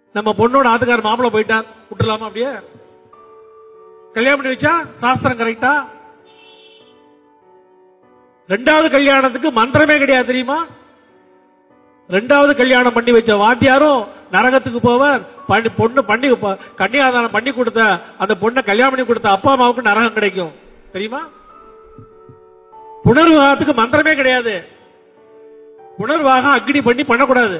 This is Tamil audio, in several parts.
நம்ம பொண்ணோட ஆத்துக்கார மாப்பிளை போயிட்டார் விட்டுலாமா அப்படியே கல்யாணம் பண்ணி வச்சா சாஸ்திரம் கரெக்டா ரெண்டாவது கல்யாணத்துக்கு மந்திரமே கிடையாது தெரியுமா ரெண்டாவது கல்யாணம் பண்ணி வச்ச வாத்தியாரும் நரகத்துக்கு போவார் பண்ணி பொண்ணு பண்ணி ப- கன்னியாதானம் பண்ணி கொடுத்த அந்த பொண்ணை கல்யாணம் பண்ணி கொடுத்த அப்பா அம்மாவுக்கு நரகம் கிடைக்கும் தெரியுமா புனர்விவாகத்துக்கு மந்திரமே கிடையாது புனர்வாகம் அக்னி பண்ணி பண்ணக்கூடாது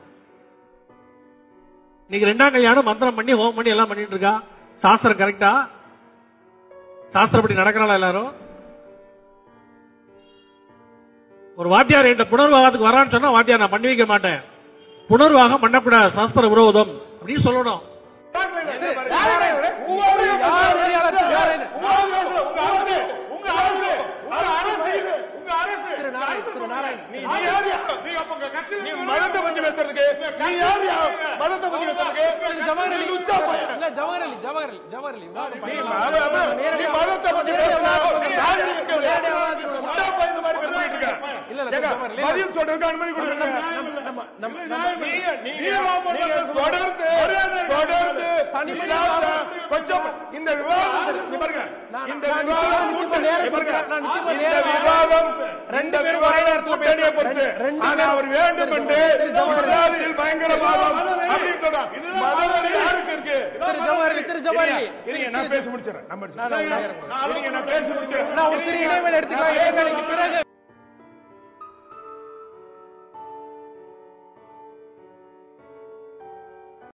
நீங்க ரெண்டாம் கல்யாணம் மந்திரம் பண்ணி ஹோம் பண்ணி எல்லாம் பண்ணிட்டு இருக்கா சாஸ்திரம் கரெக்டா சாஸ்திரப்படி நடக்கிறாளா எல்லாரும் ஒரு வாத்தியார் என்ற புனர்வாகத்துக்கு வரான்னு சொன்னா வாத்தியார் நான் பண்ணி வைக்க மாட்டேன் புனர்வாகம் பண்ணக்கூடாது சாஸ்திர விரோதம் அப்படின்னு சொல்லணும் மதத்தை பத்தி பேசுறதுக்கு நீ யாருயா மதத்தை பத்தி பேசுறதுக்கு ஜவஹர் அலி நீ உச்சா பையன். இல்ல ஜவஹர் அலி ஜவஹர் அலி ஜவஹர் அலி நீ மத- மத- நீ மதத்தை பத்தி பேசுறா. யாரு நீ இங்க உள்ள? உச்சா பையன் மாதிரி பேசிட்டு இருக்க. இல்ல, இல்ல, ஏங்க, ஜவஹர் அலி. பதில் சொல்றதுக்கு அனுமதி கொடுங்க. நீ- நீ- நீங்க தொடர்ந்து தொடர்ந்து இஸ்லாத்தை கொஞ்சம் இந்த விவாதம் இங்க பாருங்க. இந்த நான் விவாதம் நிச்சயமா கூட்டணி- நேரம் இங்க பாருங்க. நான் நிச்சயமா இந்த நேரம் விவாதம் ரெண்டு இந்த பேரும் விவாதம் ஒரே நேரத்துல கூட்டணியை பேச- பொறுத்து. ரெண்டு ஆனா பேரும் அவர் வேண்டும் என்று திரு ஜவஹர் இஸ்லாமியில் பயங்கரவாதம் அப்படின்னு சொல்றார். மதவெறி யாருக்கு இருக்கு? திரு ஜவஹர் அலி, திரு ஜவஹர் அலி. இருங்க, நான் பேசி முடிச்சிடறேன். நான் முடிச்சிடறேன். நான் நான் இருங்க, நான் பேசி முடிச்சிடறேன். நான் ஒரு சிறிய இடைவேளை எடுத்துக்கலாம் இடைவேளைக்கு பிறகு